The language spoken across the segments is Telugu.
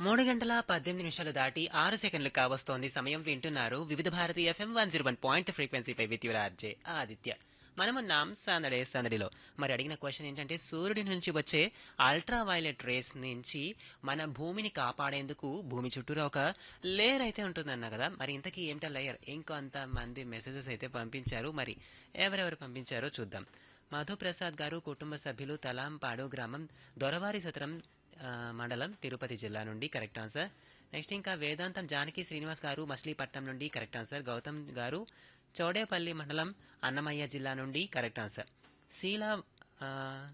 మూడు గంటల పద్దెనిమిది నిమిషాలు దాటి ఆరు సెకండ్లు కావస్తోంది సమయం వింటున్నారు Vividh Bharati FM one zero one point ఫ్రీక్వెన్సీపై విత్ యువర్ ఆర్జే ఆదిత్య మనమున్నాం సందడే సందడిలో మరి అడిగిన క్వశ్చన్ ఏంటంటే సూర్యుడి నుంచి వచ్చే అల్ట్రా వైలెట్ రేస్ నుంచి మన భూమిని కాపాడేందుకు భూమి చుట్టూరా ఒక లేయర్ అయితే ఉంటుందన్న కదా మరి ఇంతకీ ఏమిటా లేయర్ ఇంకొంత మంది మెసేజెస్ అయితే పంపించారు మరి ఎవరెవరు పంపించారో చూద్దాం మధుప్రసాద్ గారు కుటుంబ సభ్యులు తలాంపాడు గ్రామం దొరవారి సత్రం ఆ, మండలం తిరుపతి జిల్లా నుండి కరెక్ట్ ఆన్సర్ నెక్స్ట్ ఇంకా వేదాంతం జానకి శ్రీనివాస్ గారు మచిలీపట్నం నుండి కరెక్ట్ ఆన్సర్ గౌతమ్ గారు చౌడేపల్లి మండలం అన్నమయ్య జిల్లా నుండి కరెక్ట్ ఆన్సర్ శీలా ఆ,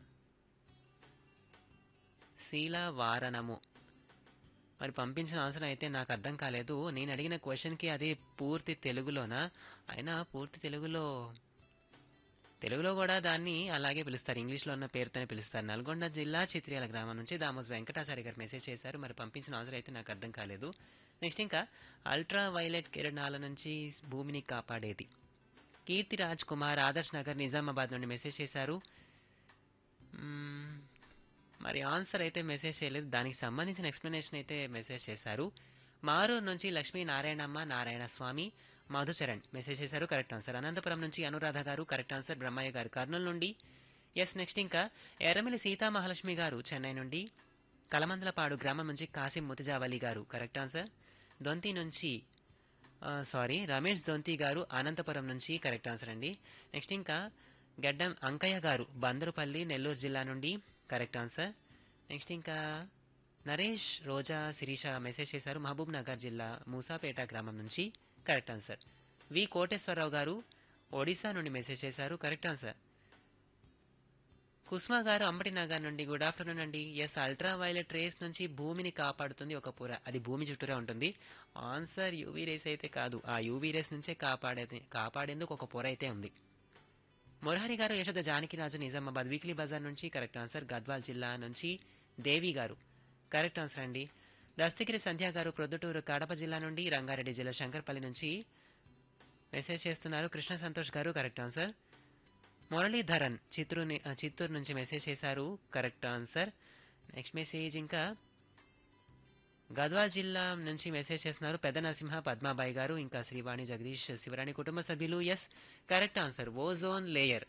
శీలా వారణము మరి పంపించిన అవసరం అయితే నాకు అర్థం కాలేదు నేను అడిగిన క్వశ్చన్కి అది పూర్తి తెలుగులోనా అయినా పూర్తి తెలుగులో తెలుగులో కూడా దాన్ని అలాగే పిలుస్తారు ఇంగ్లీష్లో ఉన్న పేరుతోనే పిలుస్తారు నల్గొండ జిల్లా చిత్రియాల గ్రామం నుంచి దామోస్ వెంకటాచారి గారు మెసేజ్ చేశారు మరి పంపించిన అవసరం అయితే నాకు అర్థం కాలేదు నెక్స్ట్ ఇంకా అల్ట్రా వైలెట్ కిరణాల నుంచి భూమిని కాపాడేది కీర్తి రాజ్ కుమార్ ఆదర్శ్ నగర్ నిజామాబాద్ నుండి మెసేజ్ చేశారు మ్మ్, మరి ఆన్సర్ అయితే మెసేజ్ చేయలేదు దానికి సంబంధించిన ఎక్స్ప్లెనేషన్ అయితే మెసేజ్ చేశారు మారూరు నుంచి లక్ష్మీ నారాయణమ్మ నారాయణ స్వామి మధుచరణ్ మెసేజ్ చేశారు కరెక్ట్ ఆన్సర్ అనంతపురం నుంచి అనురాధ గారు కరెక్ట్ ఆన్సర్ బ్రహ్మయ్య గారు కర్నూలు నుండి ఎస్ నెక్స్ట్ ఇంకా ఎర్రమిలి సీతామహాలక్ష్మి గారు చెన్నై నుండి కలమందలపాడు గ్రామం నుంచి కాసిం ముతజావలి గారు కరెక్ట్ ఆన్సర్ దొంతి నుంచి సారీ రమేష్ దొంతి గారు అనంతపురం నుంచి కరెక్ట్ ఆన్సర్ అండి నెక్స్ట్ ఇంకా గడ్డం అంకయ్య గారు బందరుపల్లి నెల్లూరు జిల్లా నుండి కరెక్ట్ ఆన్సర్ నెక్స్ట్ ఇంకా నరేష్ రోజా శిరీష మెసేజ్ చేశారు మహబూబ్ నగర్ జిల్లా మూసాపేట గ్రామం నుంచి కరెక్ట్ ఆన్సర్ వి కోటేశ్వరరావు గారు ఒడిశా నుండి మెసేజ్ చేశారు కరెక్ట్ ఆన్సర్ కుస్మా గారు అంబటి నగర్ నుండి గుడ్ ఆఫ్టర్నూన్ అండి ఎస్ అల్ట్రా వైలెట్ రేస్ నుంచి భూమిని కాపాడుతుంది ఒక పొర అది భూమి చుట్టూరే ఉంటుంది ఆన్సర్ యూవీ రేస్ అయితే కాదు ఆ యూవీ రేస్ నుంచే కాపాడే కాపాడేందుకు ఒక పొర అయితే ఉంది మురహరి గారు యశోద జానకిరాజు నిజామాబాద్ వీక్లీ బజార్ నుంచి కరెక్ట్ ఆన్సర్ గద్వాల్ జిల్లా నుంచి దేవి గారు కరెక్ట్ ఆన్సర్ అండి దస్తగిరి సంధ్య గారు ప్రొద్దుటూరు కడప జిల్లా నుండి రంగారెడ్డి జిల్లా శంకర్పల్లి నుంచి మెసేజ్ చేస్తున్నారు కృష్ణ సంతోష్ గారు కరెక్ట్ ఆన్సర్ మురళీధరన్ చిత్తూరు ని- ఆ, చిత్తూరు నుంచి మెసేజ్ చేశారు కరెక్ట్ ఆన్సర్ నెక్స్ట్ మెసేజ్ ఇంకా గద్వాల్ జిల్లా నుంచి మెసేజ్ చేస్తున్నారు పెద్ద నరసింహ పద్మాబాయి గారు ఇంకా శ్రీవాణి జగదీష్ శివరాణి కుటుంబ సభ్యులు yes correct answer ozone layer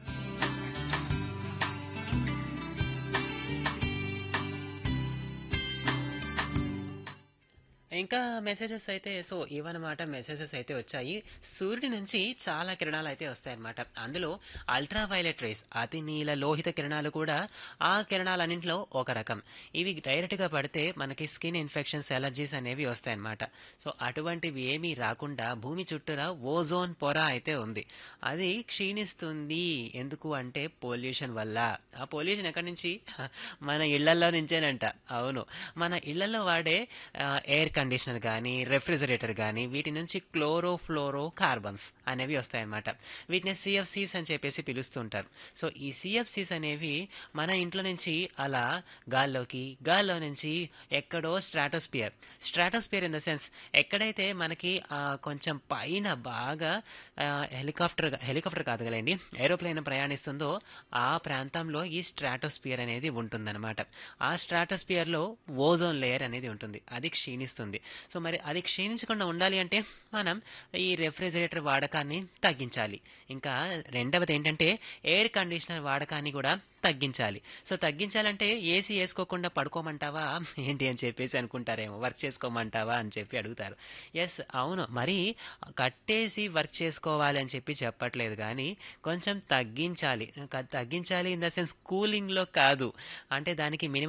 ఇంకా మెసేజెస్ అయితే సో ఇవన్నమాట మెసేజెస్ అయితే వచ్చాయి సూర్యుడి నుంచి చాలా కిరణాలు అయితే వస్తాయన్నమాట అందులో అల్ట్రా వైలెట్ రేస్ అతి నీల లోహిత కిరణాలు కూడా ఆ కిరణాలన్నింటిలో ఒక రకం ఇవి డైరెక్ట్గా పడితే మనకి స్కిన్ ఇన్ఫెక్షన్స్ ఎలర్జీస్ అనేవి వస్తాయన్నమాట సో అటువంటివి ఏమీ రాకుండా భూమి చుట్టూరా ఓజోన్ పొర అయితే ఉంది అది క్షీణిస్తుంది ఎందుకు అంటే పొల్యూషన్ వల్ల ఆ పొల్యూషన్ ఎక్కడి నుంచి మన ఇళ్లలో నుంచేనంట అవును మన ఇళ్లలో వాడే ఎయిర్ కండిషనర్ కానీ రెఫ్రిజరేటర్ కానీ వీటి నుంచి క్లోరో ఫ్లోరో కార్బన్స్ అనేవి వస్తాయన్నమాట వీటిని సిఎఫ్సీస్ అని చెప్పేసి పిలుస్తుంటారు సో ఈ సిఎఫ్సీస్ అనేవి మన ఇంట్లో నుంచి అలా గాల్లోకి గాల్లో నుంచి ఎక్కడో stratosphere stratosphere in the sense ఎక్కడైతే మనకి ఆ, కొంచెం పైన బాగా ఆ, హెలికాప్టర్ హెలికాప్టర్ కాదు కదండి ఏరోప్లేన్ ప్రయాణిస్తుందో ఆ ప్రాంతంలో ఈ స్ట్రాటోస్పియర్ అనేది ఉంటుందన్నమాట ఆ స్ట్రాటోస్పియర్లో ఓజోన్ లేయర్ అనేది ఉంటుంది అది క్షీణిస్తుంది సో మరి అది క్షీణించకుండా ఉండాలి అంటే మనం ఈ రెఫ్రిజిరేటర్ వాడకాన్ని తగ్గించాలి ఇంకా రెండవది ఏంటంటే ఎయిర్ కండిషనర్ వాడకాన్ని కూడా తగ్గించాలి సో తగ్గించాలంటే ఏసీ వేసుకోకుండా పడుకోమంటావా ఏంటి అని చెప్పేసి అనుకుంటారేమో వర్క్ చేసుకోమంటావా అని చెప్పి అడుగుతారు ఎస్ అవును మరి కట్టేసి వర్క్ చేసుకోవాలి అని చెప్పి చెప్పట్లేదు కానీ కొంచెం తగ్గించాలి క- తగ్గించాలి ఇన్ ద సెన్స్ కూలింగ్లో కాదు అంటే దానికి మినిమం